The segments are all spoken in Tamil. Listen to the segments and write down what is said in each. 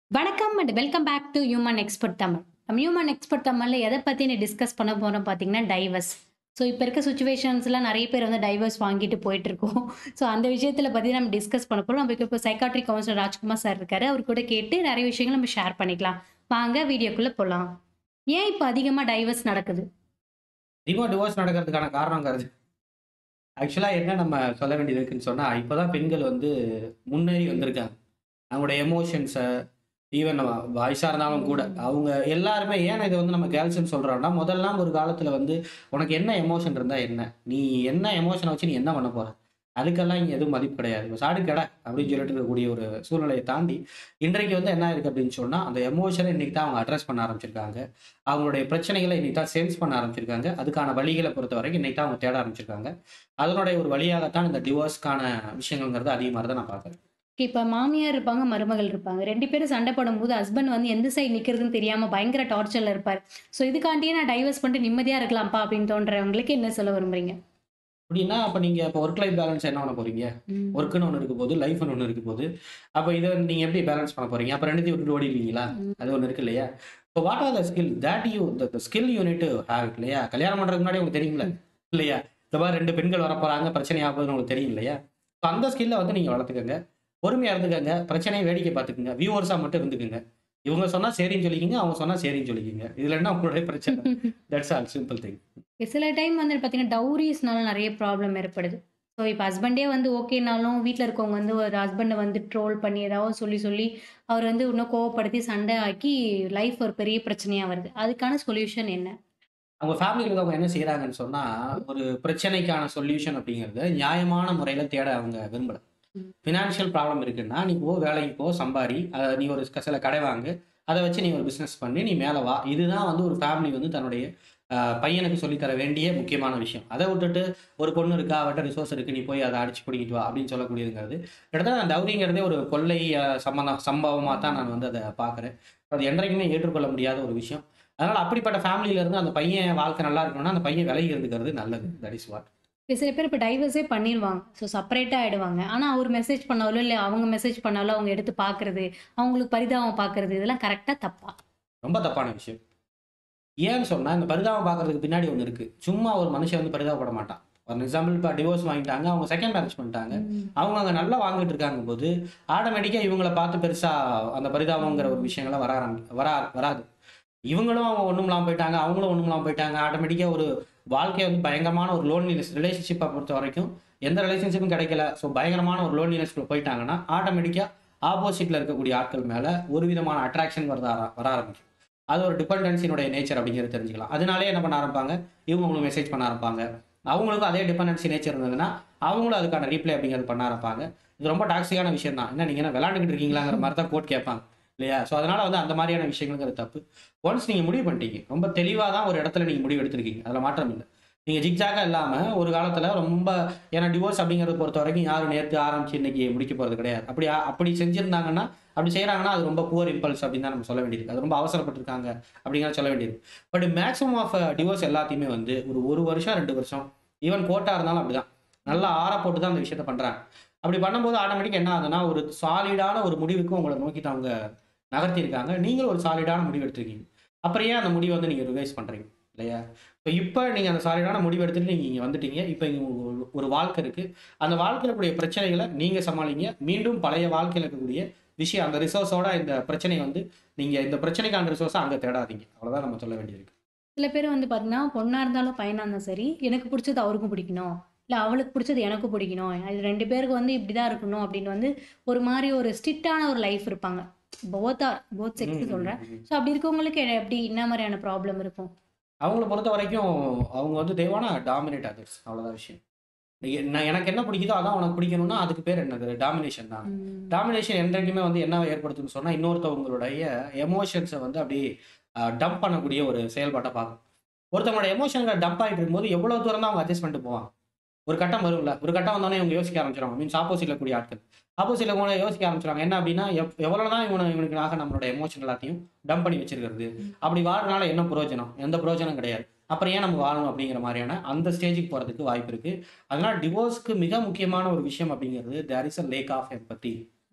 வணக்கம் and welcome back to human expert Tamil நம்ம ஹியூமன் எக்ஸ்பர்ட் தமிழில் எதை பற்றி நீ டிஸ்கஸ் பண்ண போகிறோம் பார்த்தீங்கன்னா டைவர்ஸ் ஸோ இப்போ இருக்க சுச்சுவேஷன்ஸ்லாம் நிறைய பேர் வந்து டைவர்ஸ் வாங்கிட்டு போயிட்டு இருக்கோம் ஸோ அந்த விஷயத்தில் பற்றி நம்ம டிஸ்கஸ் பண்ண போகிறோம் நமக்கு இப்போ சைக்காட்ரி கவுன்சிலர் ராஜ்குமார் சார் இருக்காரு அவர் கூட கேட்டு நிறைய விஷயங்கள் நம்ம ஷேர் பண்ணிக்கலாம் வாங்க வீடியோக்குள்ளே போகலாம் ஏன் இப்போ அதிகமாக டைவர்ஸ் நடக்குது அதிகமாக டிவோர்ஸ் நடக்கிறதுக்கான காரணங்கிறது ஆக்சுவலாக என்ன நம்ம சொல்ல வேண்டியது இருக்குன்னு சொன்னால் இப்போ தான் பெண்கள் வந்து முன்னேறி வந்திருக்காங்க அவங்களோட எமோஷன்ஸை ஈவன் நம்ம வயசாக இருந்தாலும் கூட அவங்க எல்லாருமே ஏன் இதை வந்து நம்ம கேர்ள்ஸ்னு சொல்கிறோம்னா முதல்லாம் ஒரு காலத்தில் வந்து உனக்கு என்ன எமோஷன் இருந்தால் என்ன நீ என்ன எமோஷனை வச்சு நீ என்ன பண்ண போகிற அதுக்கெல்லாம் இங்கே எதுவும் மதிப்பு கிடையாது இப்போ சாடு கடை அப்படின்னு சொல்லிட்டு இருக்கக்கூடிய ஒரு சூழ்நிலையை தாண்டி இன்றைக்கு வந்து என்ன இருக்குது அப்படின்னு சொன்னால் அந்த எமோஷனை இன்றைக்கி தான் அவங்க அட்ரஸ் பண்ண ஆரம்பிச்சிருக்காங்க அவங்களுடைய பிரச்சனைகளை இன்னைக்கு தான் சேல்ஸ் பண்ண ஆரம்பிச்சிருக்காங்க அதுக்கான வழிகளை பொறுத்த வரைக்கும் இன்னைக்கு தான் அவங்க தேட ஆரம்பிச்சிருக்காங்க அதனுடைய ஒரு வழியாகத்தான் இந்த டிவோர்ஸ்க்கான விஷயங்கள்ங்கிறது அதிகமாக தான் நான் பார்க்குறேன் இப்போ மாமியார் இருப்பாங்க மருமகள் இருப்பாங்க ரெண்டு பேரும் சண்டை போடும்போது ஹஸ்பண்ட் வந்து எந்த சைடு நிற்கிறதுன்னு தெரியாமல் பயங்கர டார்ச்சரில் இருப்பார் ஸோ இதுக்காண்டியே நான் டைவர்ஸ் பண்ணிட்டு நிம்மதியாக இருக்கலாம்ப்பா அப்படின்னு தோன்றவங்களுக்கு என்ன சொல்ல விரும்புறீங்க அப்படின்னா அப்போ நீங்கள் இப்போ ஒர்க் லைஃப் பேலன்ஸ் என்ன பண்ண போறீங்க ஒர்க்குன்னு ஒன்று இருக்கு போது லைஃப்னு ஒன்று இருக்கு போது அப்போ இதை நீங்கள் எப்படி பேலன்ஸ் பண்ண போறீங்க அப்போ ரெண்டுத்தையும் விட்டுட்டு ஓடிடுவீங்களா அது ஒன்று இருக்கு இல்லையா இப்போ what are the skill that you the skill unit have இல்லையா கல்யாணம் பண்ணுறதுக்கு முன்னாடி உங்களுக்கு தெரியுங்களா இல்லையா இந்த மாதிரி ரெண்டு பெண்கள் வர போறாங்க பிரச்சனை ஆகுதுன்னு உங்களுக்கு தெரியும் இல்லையா ஸோ அந்த ஸ்கில்லை வந்து நீங்கள் வளர்த்துக்கங்க பொறுமையாக இருந்துக்கங்க பிரச்சனையை வேடிக்கை பார்த்துக்குங்க வியூவர்ஸாக மட்டும் இருந்துக்குங்க இவங்க சொன்னா சரின்னு சொல்லிக்கிங்க அவங்க சொன்னா சரின்னு சொல்லிக்கிங்க இதுல என்ன உங்களுடைய பிரச்சனை தட்ஸ் ஆல் சிம்பிள் திங் சில டைம் வந்து பார்த்தீங்கன்னா டவுரிஸ்னால நிறைய ப்ராப்ளம் ஏற்படுது ஸோ இப்போ ஹஸ்பண்டே வந்து ஓகேனாலும் வீட்டில் இருக்கவங்க வந்து ஒரு ஹஸ்பண்டை வந்து ட்ரோல் பண்ணி ஏதாவது சொல்லி சொல்லி அவர் வந்து இன்னும் கோவப்படுத்தி சண்டை ஆக்கி லைஃப் ஒரு பெரிய பிரச்சனையாக வருது அதுக்கான சொல்யூஷன் என்ன அவங்க ஃபேமிலியில் இருக்கவங்க என்ன செய்யறாங்கன்னு சொன்னா ஒரு பிரச்சனைக்கான சொல்யூஷன் அப்படிங்கிறது நியாயமான முறையில தேட அவங்க விரும்பல ம். ஃபினான்ஷியல் ப்ராப்ளம் இருக்குன்னா நீ போ வேலைக்கு போ சம்பாரி அதை நீ ஒரு க- சில கடை வாங்கு அதை வச்சு நீ ஒரு பிஸ்னஸ் பண்ணி நீ மேலே வா இதுதான் வந்து ஒரு ஃபேமிலி வந்து தன்னுடைய ஆஹ், பையனுக்கு சொல்லித் தர வேண்டிய முக்கியமான விஷயம் அதை விட்டுட்டு ஒரு பொண்ணு இருக்கா அவட்ட ரிசோர்ஸ் இருக்கு நீ போய் அதை அடிச்சு பிடிக்கிட்டு வா அப்படின்னு சொல்லக்கூடியதுங்கிறது கிட்டத்தட்ட அந்த டவுரிங்கிறதே ஒரு கொள்ளை ஆஹ், சம்பந்தம் சம்பவமாக தான் நான் வந்து அதை பார்க்குறேன் அது என்றைக்குமே ஏற்றுக்கொள்ள முடியாத ஒரு விஷயம் அதனால அப்படிப்பட்ட ஃபேமிலியில இருந்து அந்த பையன் வாழ்க்கை நல்லா இருக்கணும்னா அந்த பையன் விலகி இருந்துக்கிறது நல்லது தட் இஸ் வாட் இப்போ சில பேர் இப்போ டைவர்ஸே பண்ணிடுவாங்க ஸோ செப்பரேட்டாக ஆகிடுவாங்க ஆனால் அவர் மெசேஜ் பண்ணாலோ இல்லை அவங்க மெசேஜ் பண்ணாலோ அவங்க எடுத்து பார்க்குறது அவங்களுக்கு பரிதாபம் பார்க்குறது இதெல்லாம் கரெக்டாக தப்பா ரொம்ப தப்பான விஷயம் ஏன்னு சொன்னா இந்த பரிதாபம் பார்க்கறதுக்கு பின்னாடி ஒன்று இருக்கு சும்மா ஒரு மனுஷன் வந்து பரிதாபப்பட மாட்டான் ஃபார் எக்ஸாம்பிள் இப்போ டிவோர்ஸ் வாங்கிட்டாங்க அவங்க செகண்ட் மேரேஜ் பண்ணிட்டாங்க அவங்க அங்கே நல்லா வாங்கிட்டு இருக்காங்க போது ஆட்டோமேட்டிக்காக இவங்கள பார்த்து பெருசாக அந்த பரிதாபங்கிற ஒரு விஷயங்கள்லாம் வர ஆரம்பி வரா வராது இவங்களும் அவங்க ஒன்றும் இல்லாமல் போயிட்டாங்க அவங்களும் ஒன்றும் இல்லாமல் போயிட்டாங்க ஆட்டோமேட்டிக்காக ஒரு வாழ்க்கையை வந்து பயங்கரமான ஒரு லோன்லினஸ் ரிலேஷன்ஷிப்பை பொறுத்த வரைக்கும் எந்த ரிலேஷன்ஷிப்பும் கிடைக்கல ஸோ பயங்கரமான ஒரு லோன்லினஸ்க்குள்ள போயிட்டாங்கன்னா ஆட்டோமேட்டிக்காக ஆப்போசிட்டில் இருக்கக்கூடிய ஆட்கள் மேலே ஒரு விதமான அட்ராக்ஷன் வரத ஆர- வர ஆரம்பிக்கும் அது ஒரு டிபெண்டன்சினுடைய நேச்சர் அப்படிங்கிறது தெரிஞ்சுக்கலாம் அதனாலே என்ன பண்ண ஆரம்பிப்பாங்க இவங்க உங்களுக்கு மெசேஜ் பண்ண ஆரம்பிப்பாங்க அவங்களுக்கும் அதே டிபெண்டன்சி நேச்சர் இருந்ததுன்னா அவங்களும் அதுக்கான ரீப்ளை அப்படிங்கிறது பண்ண ஆரம்பிப்பாங்க இது ரொம்ப டாக்ஸிக்கான விஷயம் தான் என்ன நீங்கள் என்ன விளாண்டுக்கிட்டு இருக்கீங்களாங்கிற மாதிரி தான் கோட் கேட்பாங்க இல்லையா ஸோ அதனால வந்து அந்த மாதிரியான விஷயங்கள்ங்கிறது தப்பு ஒன்ஸ் நீங்கள் முடிவு பண்ணிட்டீங்க ரொம்ப தெளிவாக தான் ஒரு இடத்துல நீங்கள் முடிவு எடுத்திருக்கீங்க அதில் மாற்றம் இல்லை நீங்கள் ஜிக்ஜாக இல்லாமல் ஒரு காலத்தில் ரொம்ப ஏன்னா டிவோர்ஸ் அப்படிங்கிறத பொறுத்த வரைக்கும் யாரும் நேற்று ஆரம்பிச்சு இன்னைக்கு முடிக்க போகிறது கிடையாது அப்படி அப்படி செஞ்சிருந்தாங்கன்னா அப்படி செய்கிறாங்கன்னா அது ரொம்ப புவர் இம்பல்ஸ் அப்படின்னு தான் நம்ம சொல்ல வேண்டியது அது ரொம்ப அவசரப்பட்டிருக்காங்க அப்படிங்கிறத சொல்ல வேண்டியது பட் மேக்ஸிமம் ஆஃப் டிவோர்ஸ் எல்லாத்தையுமே வந்து ஒரு ஒரு வருஷம் ரெண்டு வருஷம் ஈவன் கோர்ட்டாக இருந்தாலும் அப்படிதான் நல்லா ஆற போட்டு தான் அந்த விஷயத்த பண்ணுறாங்க அப்படி பண்ணும்போது ஆட்டோமேட்டிக் என்ன ஆகுதுன்னா ஒரு சாலிடான ஒரு முடிவுக்கு உங்களை நோக்கிட்டு அவங்க நகர்த்தியிருக்காங்க நீங்களும் ஒரு சாலிடான முடிவு எடுத்திருக்கீங்க அப்புறம் ஏன் அந்த முடிவை வந்து நீங்கள் ரிவைஸ் பண்ணுறீங்க இல்லையா இப்போ இப்போ நீங்கள் அந்த சாலிடான முடிவு எடுத்துட்டு நீங்கள் இங்கே வந்துட்டீங்க இப்போ இங்கே ஒரு- ஒரு வாழ்க்கை இருக்குது அந்த வாழ்க்கையில் இருக்கக்கூடிய பிரச்சனைகளை நீங்கள் சமாளிங்க மீண்டும் பழைய வாழ்க்கையில் இருக்கக்கூடிய விஷயம் அந்த ரிசோர்ஸோட இந்த பிரச்சனை வந்து நீங்கள் இந்த பிரச்சனைக்கான ரிசோர்ஸை அங்கே தேடாதீங்க அவ்வளோதான் நம்ம சொல்ல வேண்டியிருக்கு சில பேர் வந்து பார்த்தீங்கன்னா பொண்ணாக இருந்தாலும் பையனாக இருந்தாலும் சரி எனக்கு பிடிச்சது அவருக்கும் பிடிக்கணும் இல்லை அவளுக்கு பிடிச்சது எனக்கும் பிடிக்கணும் அது ரெண்டு பேருக்கு வந்து இப்படி தான் இருக்கணும் அப்படின்னு வந்து ஒரு மாதிரி ஒரு ஸ்ட்ரிக்டான ஒரு லைஃப் இருப்பாங்க போத் ஆர் போத் செக்ஸ் ம், சொல்கிறேன் ம், ம். ஸோ அப்படி இருக்கவங்களுக்கு எப்படி என்ன மாதிரியான ப்ராப்ளம் இருக்கும் அவங்கள பொறுத்த வரைக்கும் அவங்க வந்து தேவான டாமினேட் அதர்ஸ் அவ்வளோதான் விஷயம் நீ- நான் எனக்கு என்ன பிடிக்குதோ அதான் உனக்கு பிடிக்கணும்னா அதுக்கு பேர் என்னது டாமினேஷன் தான் டாமினேஷன் என்றைக்குமே வந்து என்ன ஏற்படுத்துன்னு சொன்னால் இன்னொருத்தவங்களுடைய எமோஷன்ஸை வந்து அப்படியே டம்ப் பண்ணக்கூடிய ஒரு செயல்பாட்டை பார்க்கும் ஒருத்தவங்களோட எமோஷன்களை டம்ப் ஆகிட்டு இருக்கும்போது எவ்வளோ தூரம் தான் அவங்க அட்ஜஸ்ட் பண்ணிட்டு போவாங்க ஒரு கட்டம் வரும்ல ஒரு கட்டம் வந்தோடனே இவங்க யோசிக்க ஆரம்பிச்சிருவாங்க மீன்ஸ் ஆப்போசிட்ல கூடிய ஆட்கள் ஆப்போசிட்ல கூட யோசிக்க ஆரம்பிச்சிருவாங்க என்ன அப்படின்னா எவ் எவ்வளோ தான் இவனை இவனுக்காக நம்மளோட எமோஷன் எல்லாத்தையும் டம்ப் பண்ணி வச்சிருக்கிறது அப்படி வாழ்றதுனால என்ன பிரயோஜனம் எந்த பிரயோஜனம் கிடையாது அப்புறம் ஏன் நம்ம வாழணும் அப்படிங்கிற மாதிரியான அந்த ஸ்டேஜுக்கு போகிறதுக்கு வாய்ப்பு இருக்கு அதனால டிவோர்ஸ்க்கு மிக முக்கியமான ஒரு விஷயம் அப்படிங்கிறது there is a lack of empathy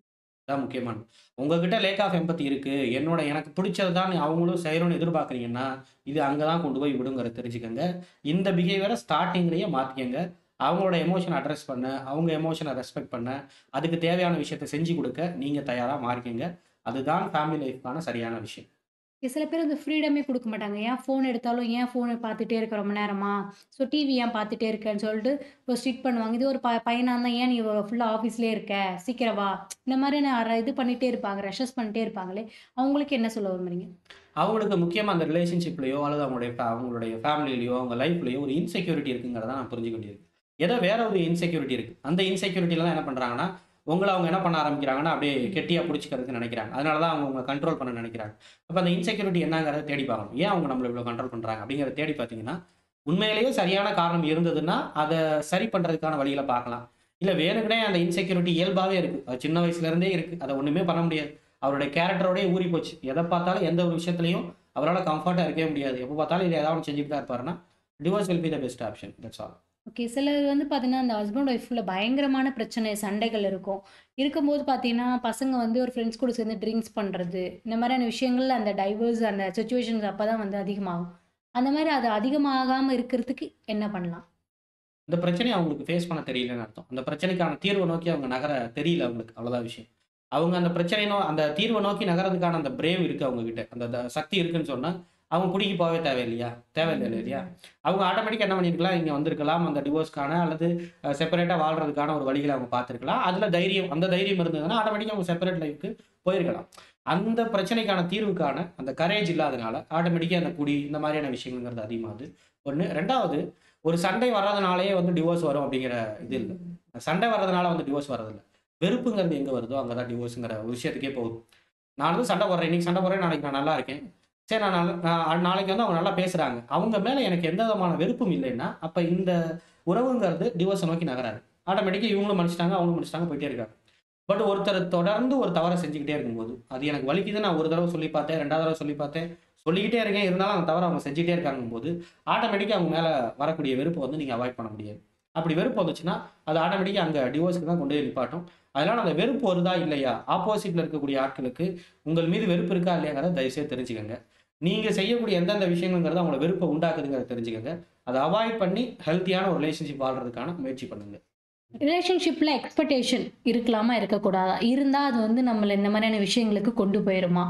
இதான் முக்கியமானது. உங்ககிட்ட லேக் ஆஃப் எம்பத்தி இருக்கு. என்னோட எனக்கு பிடிச்சது தான் அவங்களும் செய்யணும்னு எதிர்பார்க்குறீங்கன்னா, இது அங்க தான் கொண்டு போய் விடுங்கிறத தெரிஞ்சுக்கங்க. இந்த பிஹேவியர ஸ்டார்ட்டிங்லயே மாத்திக்கங்க. அவங்களோட எமோஷன அட்ரஸ் பண்ண, அவங்க எமோஷன ரெஸ்பெக்ட் பண்ண, அதுக்கு தேவையான விஷயத்த செஞ்சு குடுக்க நீங்க தயாரா மாறிக்கங்க. அதுதான் ஃபேமிலி லைஃப்க்கான சரியான விஷயம். சில பேர் வந்து ஃப்ரீடமே குடுக்க மாட்டாங்க. ஏன் ஃபோன் எடுத்தாலும், ஏன் ஃபோன பார்த்துட்டே இருக்க ரொம்ப நேரமா? ஸோ டிவி ஏன் பார்த்துட்டே இருக்கன்னு சொல்லிட்டு ஒரு ஸ்ட்ரிக்ட் பண்ணுவாங்க. இது ஒரு ப பையனா இருந்தா, ஏன் நீ ஃபுல்லா ஆஃபீஸ்லயே இருக்க? சீக்கிரம் வா. இந்த மாதிரியான அர இது பண்ணிட்டே இருப்பாங்க. ரெஷஸ் பண்ணிட்டே இருப்பாங்களே, அவங்களுக்கு என்ன சொல்ல விரும்புறீங்க? அவங்களுக்கு முக்கியமா அந்த ரிலேஷன்ஷிப்லயோ அல்லது அவங்களுடைய ஃபே அவங்களுடைய ஃபேமிலிலயோ, அவங்க லைஃப்லயோ ஒரு இன்செக்யூரிட்டி இருக்குங்கிறத நான் புரிஞ்சுக்க வேண்டியது இருக்கு. ஏதோ வேற ஒரு இன்செக்யூரிட்டி இருக்கு. அந்த இன்செக்யூரிட்டிலாம் என்ன பண்றாங்கன்னா, உங்கள அவங்க என்ன பண்ண ஆரம்பிக்கிறாங்கன்னா, அப்படியே கெட்டியா புடிச்சுக்கிறதுக்கு நெனைக்கிறாங்க. அதனால தான் அவங்க உங்கள கண்ட்ரோல் பண்ண நெனைக்கிறாங்க. அப்ப அந்த இன்செக்யூரிட்டி என்னங்கிறத தேடி பார்க்கணும். ஏன் அவங்க நம்மள இவ்வளோ கண்ட்ரோல் பண்றாங்க? அப்படிங்கிறத தேடி பார்த்தீங்கன்னா, உண்மையிலேயே சரியான காரணம் இருந்ததுன்னா, அத சரி பண்றதுக்கான வழிகள பார்க்கலாம். இல்ல வேணுக்குனே அந்த இன்செக்யூரிட்டி இயல்பாவே இருக்கு. அது சின்ன வயசுல இருந்தே இருக்கு. அத ஒண்ணுமே பண்ண முடியாது. அவருடைய கேரக்டரோடயே ஊறி போச்சு. எத பார்த்தாலும் எந்த ஒரு விஷயத்திலயும் அவரால கம்ஃபர்ட்டா இருக்கவே முடியாது. எப்ப பார்த்தாலும் இத ஏதாவது ஒண்ணு செஞ்சுட்டு தான் இருப்பாருன்னா, divorce will be the best option. That's all. Okay. சிலர் வந்து பார்த்தீங்கன்னா, அந்த ஹஸ்பண்ட் ஒய்ஃப்ல பயங்கரமான பிரச்சனை, சண்டைகள் இருக்கும். இருக்கும்போது பார்த்தீங்கன்னா, பசங்க வந்து ஒரு ஃப்ரெண்ட்ஸ் கூட சேர்ந்து ட்ரிங்க்ஸ் பண்றது, இந்த மாதிரியான விஷயங்கள்ல அந்த டைவர்ஸ் அந்த சிச்சுவேஷன்ஸ் அப்பதான் வந்து அதிகமாகும். அந்த மாரி அது அதிகமாகாம இருக்கிறதுக்கு என்ன பண்ணலாம்? இந்த பிரச்சனைய அவங்களுக்கு ஃபேஸ் பண்ண தெரியலன்னு அர்த்தம். அந்த பிரச்சனைக்கான தீர்வ நோக்கி அவங்க நகர தெரியல அவங்களுக்கு. அவ்வளோதான் விஷயம். அவங்க அந்த பிரச்சனைய நோ அந்த தீர்வ நோக்கி நகர்றதுக்கான அந்த பிரேவ் இருக்கு அவங்க கிட்ட. அந்த த சக்தி இருக்குன்னு சொன்னா, அவங்க குடிக்கு போகவே தேவையில்லையா? தேவையில்ல இல்லையா? அவங்க ஆட்டோமேட்டிக்கா என்ன பண்ணியிருக்கலாம், இங்க வந்திருக்கலாம். அந்த டிவோர்ஸ்க்கான அல்லது அ செப்பரேட்டா வாழ்றதுக்கான ஒரு வழிகள அவங்க பார்த்திருக்கலாம். அதுல தைரியம் அந்த தைரியம் இருந்ததுன்னா, ஆட்டோமேட்டிக்கா அவங்க செப்பரேட் லைஃப்க்கு போயிருக்கலாம். அந்த பிரச்சனைக்கான தீர்வுக்கான அந்த கரேஜ் இல்லாதனால, ஆட்டோமேட்டிக்கா அந்த குடி இந்த மாதிரியான விஷயங்கள்ங்கிறது அதிகமாகுது. 1 2வது ஒரு சண்டை வர்றதுனாலயே வந்து டிவோர்ஸ் வரும் அப்படிங்கிற இது இல்ல. சண்டை வர்றதுனால வந்து டிவோர்ஸ் வர்றதில்ல. வெறுப்புங்கிறது எங்க வருதோ, அங்க தான் டிவோர்ஸ்ங்கிற ஒரு விஷயத்துக்கே போகுது. நான் வந்து சண்டை போடுறேன். இன்னைக்கு சண்டை போடுறேன். நாளைக்கு நான் நல்லா இருக்கேன். சரி நான் நல்ல நான் நாளைக்கு வந்து அவங்க நல்லா பேசுறாங்க. அவங்க மேல எனக்கு எந்த விதமான வெறுப்பும் இல்லைன்னா, அப்ப இந்த உறவுங்கிறது டிவோர்ஸ நோக்கி நகராது. ஆட்டோமேட்டிக்கா இவங்களும் மன்னிச்சுட்டாங்க, அவங்களும் மன்னிச்சுட்டாங்க போயிட்டே இருக்காங்க. பட் ஒருத்தர் தொடர்ந்து ஒரு தவற செஞ்சுக்கிட்டே இருக்கும்போது, அது எனக்கு வலிக்குதுன்னு நான் ஒரு தடவ சொல்லி பார்த்தேன், 2வது தடவ சொல்லி பார்த்தேன், சொல்லிக்கிட்டே இருக்கேன். இருந்தாலும் அந்த தவற அவங்க செஞ்சுட்டே இருக்காங்கும்போது, ஆட்டோமேட்டிக்கா அவங்க மேல வரக்கூடிய வெறுப்ப வந்து நீங்க அவாய்ட் பண்ண முடியாது. அப்படி வெறுப்பு வந்துச்சுன்னா, அது ஆட்டோமேட்டிக்கா அங்க டிவோர்ஸ்க்கு தான் கொண்டு போய் நிப்பாட்டும். அதனால அந்த வெறுப்பு வருதா இல்லையா? ஆப்போசிட்ல இருக்கக்கூடிய ஆட்களுக்கு உங்கள் மீது வெறுப்பு இருக்கா இல்லையாங்கிறத தயவுசெய்து தெரிஞ்சுக்கங்க. நீங்க செய்யக்கூடிய எந்தெந்த விஷயங்கள்ங்கிறது அவங்கள வெறுப்ப உண்டாக்குதுங்கிறத தெரிஞ்சுக்கங்க. அத அவாய்ட் பண்ணி ஹெல்த்தியான ஒரு ரிலேஷன்ஷிப் வாழ்றதுக்கான முயற்சி பண்ணுங்க. ரிலேஷன்ஷிப்ல எக்ஸ்பெக்டேஷன் இருக்கலாமா? இருக்கக்கூடாதா? இருந்தா அது வந்து நம்மள இந்த மாதிரியான விஷயங்களுக்கு கொண்டு போயிருமா?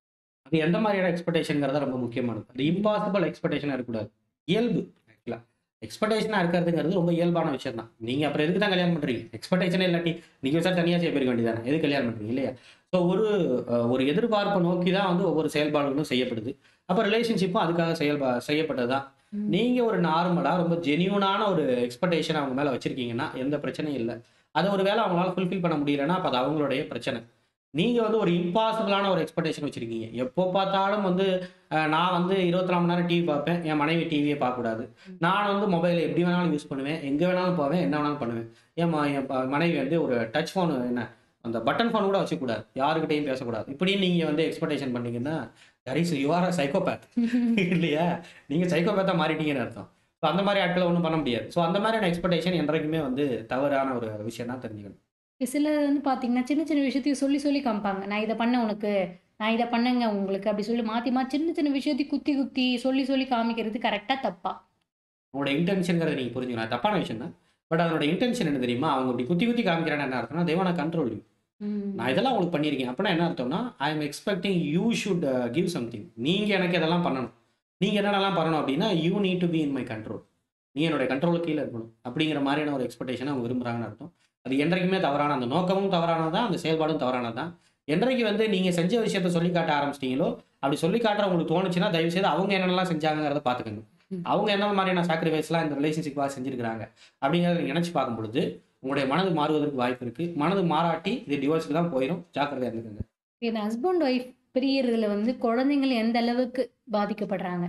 அது எந்த மாதிரியான எக்ஸ்பெக்டேஷன்ங்கிறது ரொம்ப முக்கியமானது. அது இம்பாசிபிள் எக்ஸ்பெக்டேஷனா இருக்கக்கூடாது. இயல்பு ஆக்சுவலா. எக்ஸ்பெக்டேஷனா இருக்கிறதுங்கிறது ரொம்ப இயல்பான விஷயம் தான். நீங்க அப்புறம் எதுக்கு தான் கல்யாணம் பண்றீங்க? எக்ஸ்பெக்டேஷனே இல்லாட்டி, நீங்க பேசாம தனியா செய்ய போயிருக்க வேண்டியது தானே. எதுக்கு கல்யாணம் பண்றீங்க இல்லையா? ஸோ ஒரு அ ஒரு எதிர்பார்ப்ப நோக்கி தான் வந்து ஒவ்வொரு செயல்பாடுகளும் செய்யப்படுது. அப்ப ரிலேஷன்ஷிப்பும் அதுக்காக செயல்பா செய்யப்பட்டது தான். ம். நீங்க ஒரு நார்மலா ரொம்ப ஜென்யூனான ஒரு எக்ஸ்பெக்டேஷன் அவங்க மேல வச்சிருக்கீங்கன்னா, எந்த பிரச்சனையும் இல்ல. அத ஒரு வேள அவங்களால ஃபுல்ஃபில் பண்ண முடியலன்னா, அப்ப அது அவங்களுடைய பிரச்சனை. நீங்க வந்து ஒரு இம்பாசிபிளான ஒரு எக்ஸ்பெக்டேஷன் வச்சிருக்கீங்க. எப்போ பார்த்தாலும் வந்து அ நான் வந்து 24 மணி நேரம் டிவி பார்ப்பேன். என் மனைவி டிவியே பார்க்கக்கூடாது. நான் வந்து மொபைல எப்படி வேணாலும் யூஸ் பண்ணுவேன். எங்க வேணாலும் போவேன். என்ன வேணாலும் பண்ணுவேன். என் ம என் ப மனைவி வந்து ஒரு டச் ஃபோன் என்ன அந்த பட்டன் ஃபோன் கூட வச்சுக்கக்கூடாது. யார்கிட்டயும் பேசக்கூடாது. இப்படின்னு நீங்க வந்து எக்ஸ்பெக்டேஷன் பண்ணீங்கன்னா, that is you are a psychopath இல்லையா? நீங்க சைக்கோபாத்தா மாறிட்டீங்கன்னு அர்த்தம். ஸோ அந்த மாரி ஆட்கள ஒண்ணும் பண்ண முடியாது. ஸோ அந்த மாதிரியான எக்ஸ்பெக்டேஷன் என்றைக்குமே வந்து தவறான ஒரு விஷயம் தான் தெரிஞ்சுக்கணும். சிலர் வந்து பார்த்தீங்கன்னா, சின்ன சின்ன விஷயத்தையும் சொல்லி சொல்லி காமிப்பாங்க. நான் இத பண்ணேன் உனக்கு. நான் இத பண்ணேங்க உங்களுக்கு. அப்படி சொல்லி மாத்தி மாத்தி சின்ன சின்ன விஷயத்தையும் குத்தி குத்தி சொல்லி சொல்லி காமிக்கிறது கரெக்ட்டா? தப்பா? உங்களோட இன்டென்ஷன்ங்கிறத நீங்க புரிஞ்சுக்கணும். அது தப்பான விஷயம் தான். பட் அதனோட இன்டென்ஷன் என்ன தெரியுமா? அவங்க இப்படி குத்தி குத்தி காமிக்கிறான்னா என்ன அர்த்தம்னா, they want to control you. நான் ம். இதெல்லாம் உங்களுக்கு பண்ணியிருக்கேன். அப்பன்னா என்ன அர்த்தம்னா, I am expecting you should give something. நீங்க எனக்கு இதெல்லாம் பண்ணணும். நீங்க என்னென்னலாம் பண்ணணும் அப்படின்னா, you need to be in my control. நீ என்னுடைய கண்ட்ரோலுக்கு கீழ இருக்கணும். அப்படிங்கிற மாரியான ஒரு எக்ஸ்பெக்டேஷன அவங்க விரும்புறாங்கன்னு அர்த்தம். அது என்றைக்குமே தவறான அந்த நோக்கமும் தவறானது தான். அந்த செயல்பாடும் தவறானது தான். என்றைக்கு வந்து நீங்க செஞ்ச விஷயத்த சொல்லி காட்ட ஆரம்பிச்சிட்டீங்களோ, அப்படி சொல்லி காட்ட உங்களுக்கு தோணுச்சுன்னா, தயவு செய்து அவங்க என்னென்னலாம் செஞ்சாங்கங்கிறத பார்த்துக்கங்க. ம். அவங்க என்ன மாதிரியான சாக்ரிஃபைஸ்லாம் இந்த ரிலேஷன்ஷிப்காக செஞ்சிருக்கிறாங்க. அப்படிங்கிறத நீங்க நினைச்சு பார்க்கும் பொழுது, உங்களுடைய மனது மாறுவதற்கு வாய்ப்பு இருக்கு. மனது மாறாட்டி இது டிவோர்ஸ்க்கு தான் போயிரும். ஜாக்கிரதையா இருந்துக்கங்க. இந்த ஹஸ்பண்ட் ஒய்ஃப் பிரியறதுல வந்து குழந்தைகள் எந்த அளவுக்கு பாதிக்கப்படுறாங்க?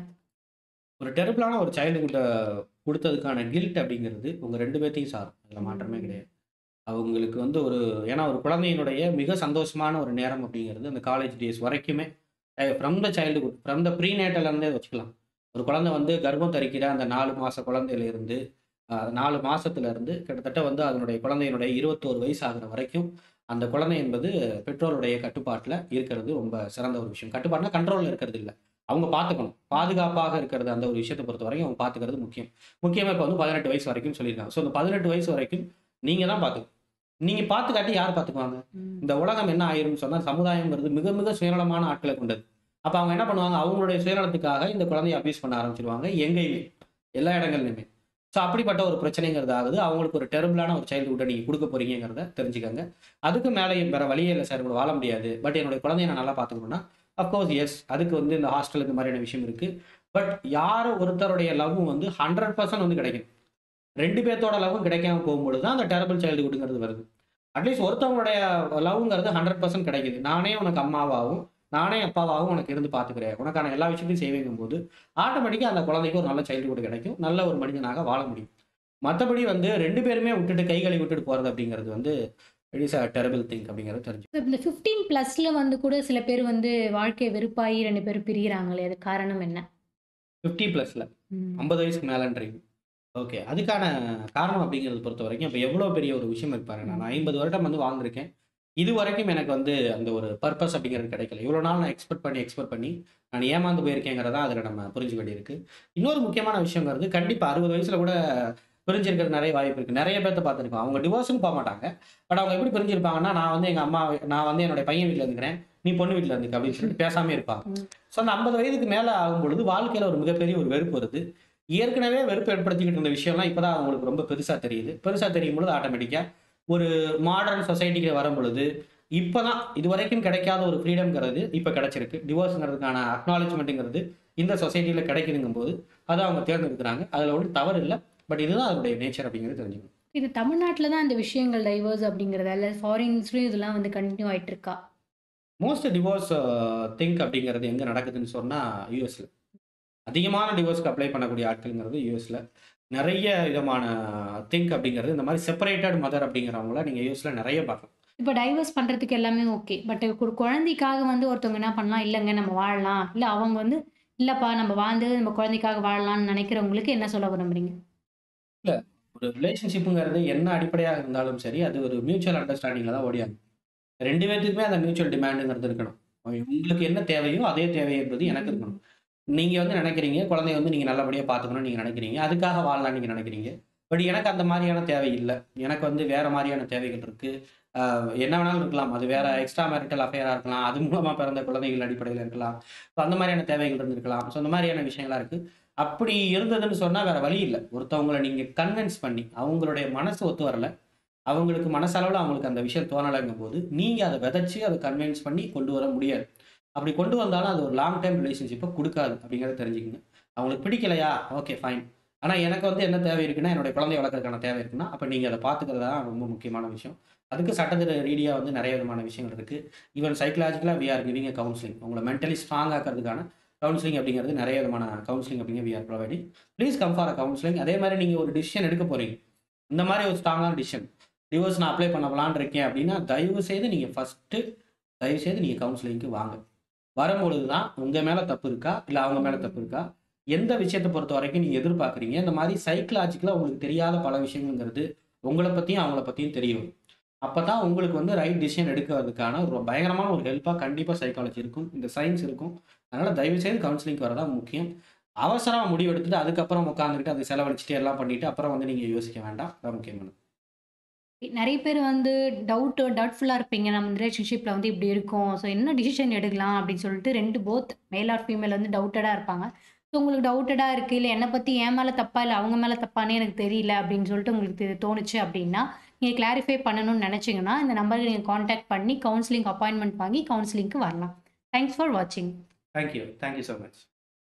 ஒரு டெரிபிளான ஒரு சைல்ட்ஹுட்ட குடுத்ததுக்கான கில்ட் அப்படிங்கிறது உங்க 2 பேத்தையும் சாரும். அதுல மாற்றமே ம். கிடையாது. அவங்களுக்கு வந்து ஒரு ஏன்னா ஒரு குழந்தையினுடைய மிக சந்தோஷமான ஒரு நேரம் அப்படிங்கிறது அந்த காலேஜ் டேஸ் வரைக்குமே uh from the childhood from the ப்ரீநேட்டல்ல இருந்தே வச்சுக்கலாம். ஒரு குழந்தை வந்து கர்ப்பம் தரிக்கிற அந்த 4 மாச குழந்தையிலிருந்து, அ 4 மாசத்துல இருந்து கிட்டத்தட்ட வந்து அதனுடைய குழந்தையினுடைய 21 வயசு ஆகுற வரைக்கும், அந்த குழந்தை என்பது பெற்றோருடைய கட்டுப்பாட்டில் இருக்கிறது ரொம்ப சிறந்த ஒரு விஷயம் கட்டுப்பாடுனா கண்ட்ரோலில் இருக்கிறது இல்லை அவங்க பார்த்துக்கணும் பாதுகாப்பாக இருக்கிறது அந்த ஒரு விஷயத்தை பொறுத்த வரைக்கும் அவங்க பார்த்துக்கிறது முக்கியம் முக்கியமாக இப்போ வந்து பதினெட்டு வயசு வரைக்கும் சொல்லியிருக்காங்க ஸோ இந்த பதினெட்டு வயசு வரைக்கும் நீங்கள் தான் பார்த்துக்கணும் நீங்கள் பார்த்துக்காட்டி யார் பார்த்துக்குவாங்க இந்த உலகம் என்ன ஆயிரும்னு சொன்னால் சமுதாயம்ங்கிறது மிக மிக சுயநலமான ஆட்களை கொண்டது அப்போ அவங்க என்ன பண்ணுவாங்க அவங்களுடைய சுயநலத்துக்காக இந்த குழந்தைய அபியூஸ் பண்ண ஆரம்பிச்சிருவாங்க எங்கேயுமே எல்லா இடங்கள்லையுமே ஸோ அப்படிப்பட்ட ஒரு பிரச்சனைங்கிறது ஆகுது அவங்களுக்கு ஒரு டெரபிளான ஒரு சைல்டுஹுட்டை நீங்கள் கொடுக்க போறீங்கிறத தெரிஞ்சுக்கங்க அதுக்கு மேலே வேற வழியே இல்லை சார் வாழ முடியாது பட் என்னுடைய குழந்தைய நான் நல்லா பார்த்துக்கணும்னா அஃப்கோர்ஸ் எஸ் அதுக்கு வந்து இந்த ஹாஸ்டல் இந்த மாதிரியான விஷயம் இருக்குது பட் யார் ஒருத்தருடைய லவ்வும் வந்து ஹண்ட்ரட் பர்சன்ட் வந்து கிடைக்கும் ரெண்டு பேர்த்தோட லவ்வும் கிடைக்காம போகும்பொழுது தான் அந்த டெரபிள் சைல்டுஹுட்டுங்கிறது வருது அட்லீஸ்ட் ஒருத்தவங்களுடைய லவ்ங்கிறது ஹண்ட்ரட் பர்சன்ட் கிடைக்குது நானே உனக்கு அம்மாவாகவும் நானே அப்பாவாகவும் உனக்கு இருந்து பார்த்துக்கிறேன் உனக்கான எல்லா விஷயத்தையும் செய்வேங்கும் போது ஆட்டோமேட்டிக்காக அந்த குழந்தைக்கு ஒரு நல்ல சைல்டுஹுட் கிடைக்கும் நல்ல ஒரு மனிதனாக வாழ முடியும் மற்றபடி வந்து ரெண்டு பேருமே விட்டுட்டு கைகளை விட்டுட்டு போகிறது அப்படிங்கிறது வந்து it is a terrible thing அப்படிங்கிறது தெரிஞ்சு இந்த ஃபிஃப்டீன் ப்ளஸில் வந்து கூட சில பேர் வந்து வாழ்க்கை வெறுப்பாகி ரெண்டு பேரும் பிரிகிறாங்களே அது காரணம் என்ன ஃபிஃப்டி ப்ளஸில் ஐம்பது வயசுக்கு மேலன்றீங்க ஓகே அதுக்கான காரணம் அப்படிங்கிறது பொறுத்த வரைக்கும் இப்போ எவ்வளோ பெரிய ஒரு விஷயம் இருப்பாரு நான் ஐம்பது வருடம் வந்து வாழ்ந்திருக்கேன் இது வரைக்கும் எனக்கு வந்து அந்த ஒரு பர்பஸ் அப்படிங்கிறது கிடைக்கல இவ்வளோ நாள் நான் எக்ஸ்பெக்ட் பண்ணி எக்ஸ்பெக்ட் பண்ணி நான் ஏமாந்து போயிருக்கேங்கிறதா அதில் நம்ம புரிஞ்சுக்க வேண்டியிருக்கு இன்னொரு முக்கியமான விஷயங்கிறது கண்டிப்பாக அறுபது வயசில் கூட பிரிஞ்சிருக்கிறது நிறைய வாய்ப்பு இருக்குது நிறைய பேர்த்த பார்த்துருக்கோம் அவங்க டிவோர்ஸும் போக மாட்டாங்க பட் அவங்க எப்படி பிரிஞ்சிருப்பாங்கன்னா நான் வந்து எங்கள் அம்மா நான் வந்து என்னோட பையன் வீட்டில் இருந்துக்கிறேன் நீ பொண்ணு வீட்டில் இருந்துக்க அப்படின்னு சொல்லிட்டு பேசாமே இருப்பாங்க ம். ஸோ அந்த ஐம்பது வயதுக்கு மேலே ஆகும் பொழுது வாழ்க்கையில் ஒரு மிகப்பெரிய ஒரு வெறுப்பு வருது ஏற்கனவே வெறுப்பு ஏற்படுத்திக்கிட்டு இருந்த விஷயம்லாம் இப்போதான் அவங்களுக்கு ரொம்ப பெருசாக தெரியுது பெருசாக தெரியும் பொழுது ஆட்டோமேட்டிக்காக ஒரு மாடர்ன் சொசைட்டிக்கு வரும் பொழுது இப்போதான் இது வரைக்கும் கிடைக்காத ஒரு ஃப்ரீடம்ங்கிறது இப்போ கிடைச்சிருக்கு டிவோர்ஸ்ங்கிறதுக்கான அக்னாலஜ்மெண்ட்டுங்கிறது இந்த சொசைட்டியில் கிடைக்குதுங்கும் போது அதை அவங்க தேர்ந்தெடுக்கிறாங்க அதில் ஒன்றும் தவறு இல்லை பட் இதுதான் அதனுடைய நேச்சர் அப்படிங்கிறது தெரிஞ்சுக்கணும் இது தமிழ்நாட்டில் தான் இந்த விஷயங்கள் டைவர்ஸ் அப்படிங்கிறத இல்லை ஃபாரின்ஸ்லையும் இதெல்லாம் வந்து கண்டினியூ ஆயிட்டு இருக்கா மோஸ்ட் டிவோர்ஸ் திங்க் அப்படிங்கிறது எங்கே நடக்குதுன்னு சொன்னால் யூஎஸில் அதிகமான டிவோர்ஸ்க்கு அப்ளை பண்ணக்கூடிய ஆட்கள்ங்கிறது யூஎஸில் நிறைய விதமான திங்க் அப்படிங்கிறது இந்த மாதிரி செப்பரேட்டட் மதர் அப்படிங்கிறவங்கள நீங்கள் யூஎஸில் நிறைய பார்க்கலாம் இப்போ டைவர்ஸ் பண்ணுறதுக்கு எல்லாமே ஓகே பட் ஒரு குழந்தைக்காக வந்து ஒருத்தவங்க என்ன பண்ணலாம் இல்லைங்க நம்ம வாழலாம் இல்லை அவங்க வந்து இல்லைப்பா நம்ம வாழ்ந்து நம்ம குழந்தைக்காக வாழலாம்னு நினைக்கிறவங்களுக்கு என்ன சொல்ல விரும்புறீங்க ஒரு ரிலேஷன்ஷிப்புங்கிறது என்ன அடிப்படையாக இருந்தாலும் சரி அது ஒரு மியூச்சுவல் அண்டர்ஸ்டாண்டிங்கில் தான் ஓடியாங்க ரெண்டு பேர்த்துக்குமே அந்த மியூச்சுவல் டிமாண்டுங்கிறது இருக்கணும் உங்களுக்கு என்ன தேவையோ அதே தேவை என்பது எனக்கு இருக்கணும் நீங்கள் வந்து நினைக்கிறீங்க குழந்தைய வந்து நீங்கள் நல்லபடியாக பார்த்துக்கணும்னு நீங்கள் நினைக்கிறீங்க அதுக்காக வாழலாம் நீங்கள் நினைக்கிறீங்க பட் எனக்கு அந்த மாதிரியான தேவை இல்லை எனக்கு வந்து வேறு மாதிரியான தேவைகள் இருக்குது என்ன வேணாலும் இருக்கலாம் அது வேற எக்ஸ்ட்ரா மேரிட்டல் அஃபேராக இருக்கலாம் அது மூலமாக பிறந்த குழந்தைகள் அடிப்படையில் இருக்கலாம் ஸோ அந்த மாதிரியான தேவைகள் இருந்திருக்கலாம் ஸோ அந்த மாதிரியான விஷயங்கள்லாம் இருக்குது அப்படி இருந்ததுன்னு சொன்னால் வேற வழி இல்லை ஒருத்தவங்களை நீங்கள் கன்வின்ஸ் பண்ணி அவங்களுடைய மனசு ஒத்து வரல அவங்களுக்கு மனசளவில் அவங்களுக்கு அந்த விஷயம் தோணலைங்கும் போது நீங்கள் அதை விதைச்சி அதை கன்வின்ஸ் பண்ணி கொண்டு வர முடியாது அப்படி கொண்டு வந்தாலும் அது ஒரு லாங் டைம் ரிலேஷன்ஷிப்பை கொடுக்காது அப்படிங்கிறத தெரிஞ்சுக்கங்க அவங்களுக்கு பிடிக்கலையா ஓகே ஃபைன் ஆனால் எனக்கு வந்து என்ன தேவை இருக்குன்னா என்னுடைய குழந்தைய வளர்க்கறதுக்கான தேவை இருக்குன்னா அப்போ நீங்கள் அதை பார்த்துக்கிறது தான் ரொம்ப முக்கியமான விஷயம் அதுக்கு சட்டத்திர ரீதியாக வந்து நிறைய விதமான விஷயங்கள் இருக்குது ஈவன் சைக்கலாஜிக்கலாக வி ஆர் கிவிங் கவுன்சிலிங் உங்களை மென்டலி ஸ்ட்ராங் ஆக்கிறதுக்கான கவுன்சிலிங் அப்படிங்கிறது நிறைய விதமான கவுன்சிலிங் அப்படிங்கிற we are providing please come for a counselling அதே மாதிரி நீங்கள் ஒரு டிசிஷன் எடுக்க போகிறீங்க இந்த மாதிரி ஒரு ஸ்ட்ராங்கான டிசிஷன் டிவோர்ஸ் நான் அப்ளை பண்ணலான்னு இருக்கேன் அப்படின்னா தயவு செய்து நீங்கள் ஃபஸ்ட்டு தயவு செய்து நீங்கள் கவுன்சிலிங்க்கு வாங்க வரும்பொழுது தான் உங்கள் மேலே தப்பு இருக்கா இல்லை அவங்க மேலே தப்பு இருக்கா எந்த விஷயத்தை பொறுத்த வரைக்கும் நீங்கள் எதிர்பார்க்குறீங்க இந்த மாதிரி சைக்கலாஜிக்கலாக உங்களுக்கு தெரியாத பல விஷயங்கள்ங்கிறது உங்களை பற்றியும் அவங்கள பற்றியும் தெரியும் அப்போ தான் உங்களுக்கு வந்து ரைட் டிசிஷன் எடுக்கிறதுக்கான ஒரு பயங்கரமான ஒரு ஹெல்ப்பாக கண்டிப்பாக சைக்காலஜி இருக்கும் இந்த சயின்ஸ் இருக்கும் அதனால் தயவுசெய்து கவுன்சிலிங் வரதான் முக்கியம் அவசரமாக முடிவு எடுத்துட்டு அதுக்கப்புறம் உட்காந்துக்கிட்டு அதை செலவழிச்சிட்டு எல்லாம் பண்ணிட்டு அப்புறம் வந்து நீங்கள் யோசிக்க வேண்டாம் அதான் முக்கியமானது நிறைய பேர் வந்து டவுட் டவுட்ஃபுல்லாக இருப்பீங்க நம்ம ரிலேஷன்ஷிப்பில் வந்து இப்படி இருக்கும் ஸோ என்ன டிசிஷன் எடுக்கலாம் அப்படின்னு சொல்லிட்டு ரெண்டு போத் மேல் ஆர் ஃபீமேல் வந்து டவுட்டடாக இருப்பாங்க ஸோ உங்களுக்கு டவுட்டடாக இருக்குது இல்லை என்னை பற்றி என் மேலே தப்பா இல்லை அவங்க மேலே தப்பானே எனக்கு தெரியல அப்படின்னு சொல்லிட்டு உங்களுக்கு இது தோணுச்சு அப்படின்னா நீங்கள் கிளாரிஃபை பண்ணணும்னு நினச்சிங்கன்னா இந்த நம்பருக்கு நீங்கள் காண்டாக்ட் பண்ணி கவுன்சிலிங் அப்பாயின்மெண்ட் வாங்கி கவுன்சிலிங்க்கு வரலாம் தேங்க்ஸ் ஃபார் வாட்சிங் தேங்க்யூ தேங்க்யூ ஸோ மச்